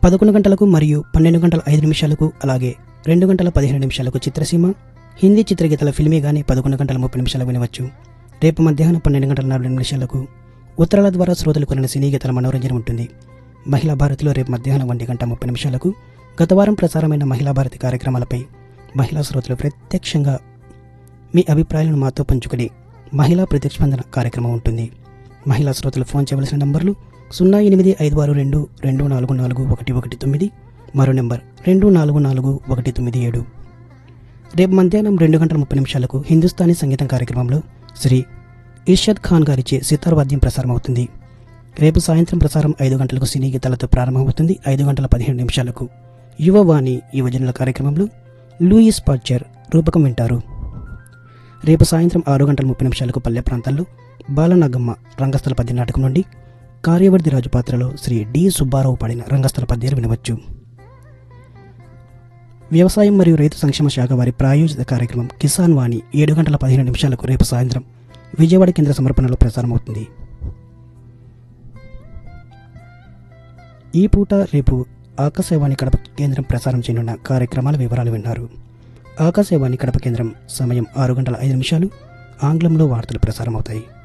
పదకొండు గంటలకు మరియు పన్నెండు గంటల ఐదు నిమిషాలకు అలాగే రెండు గంటల పదిహేను నిమిషాలకు చిత్రసీమ హిందీ చిత్రగీతాల ఫిల్మీ గానీ పదకొండు గంటల ముప్పై నిమిషాలకు వినవచ్చు రేపు మధ్యాహ్నం పన్నెండు గంటల నలభై నిమిషాలకు ఉత్తరాల ద్వారా శ్రోతలు కొనిన సినీ గీతాల మనోరంజన ఉంటుంది మహిళా భారతిలో రేపు మధ్యాహ్నం ఒంటి గంట ముప్పై నిమిషాలకు గత వారం ప్రసారమైన మహిళా భారతి కార్యక్రమాలపై మహిళా శ్రోతలు ప్రత్యక్షంగా మీ అభిప్రాయాలను మాతో పంచుకుని మహిళా ప్రతిస్పందన కార్యక్రమం ఉంటుంది మహిళా శ్రోతలు ఫోన్ చేయవలసిన నంబర్లు సున్నా ఎనిమిది ఐదు ఆరు రెండు రెండు నాలుగు నాలుగు ఒకటి ఒకటి తొమ్మిది మరో నెంబర్ రెండు నాలుగు నాలుగు ఒకటి తొమ్మిది ఏడు రేపు మధ్యాహ్నం రెండు గంటల ముప్పై నిమిషాలకు హిందుస్థానీ సంగీతం కార్యక్రమంలో శ్రీ ఇర్షద్ ఖాన్ గారిచే సితార్ వాద్యం ప్రసారం అవుతుంది రేపు సాయంత్రం ప్రసారం ఐదు గంటలకు సినీ గీతాలతో ప్రారంభమవుతుంది ఐదు గంటల పదిహేను నిమిషాలకు యువవాణి యువజనుల కార్యక్రమంలో లూయిస్ పార్చర్ రూపకం వింటారు రేపు సాయంత్రం ఆరు గంటల ముప్పై నిమిషాలకు పల్లె ప్రాంతాల్లో బాలనాగమ్మ రంగస్థల పద్య నాటకం నుండి కార్యవర్ధి రాజు పాత్రలో శ్రీ డి సుబ్బారావు పాడిన రంగస్థల పద్యాలు వినవచ్చు వ్యవసాయం మరియు రైతు సంక్షేమ శాఖ వారి ప్రాయోజిత కార్యక్రమం కిసాన్ వాణి ఏడు గంటల పదిహేను నిమిషాలకు రేపు సాయంత్రం విజయవాడ కేంద్ర సమర్పణలో ప్రసారమవుతుంది ఈ పూట రేపు ఆకాశవాణి కడప కేంద్రం ప్రసారం చేయనున్న కార్యక్రమాల వివరాలు విన్నారు ఆకాశవాణి కడప కేంద్రం సమయం ఆరు గంటల ఐదు నిమిషాలు ఆంగ్లంలో వార్తలు ప్రసారమవుతాయి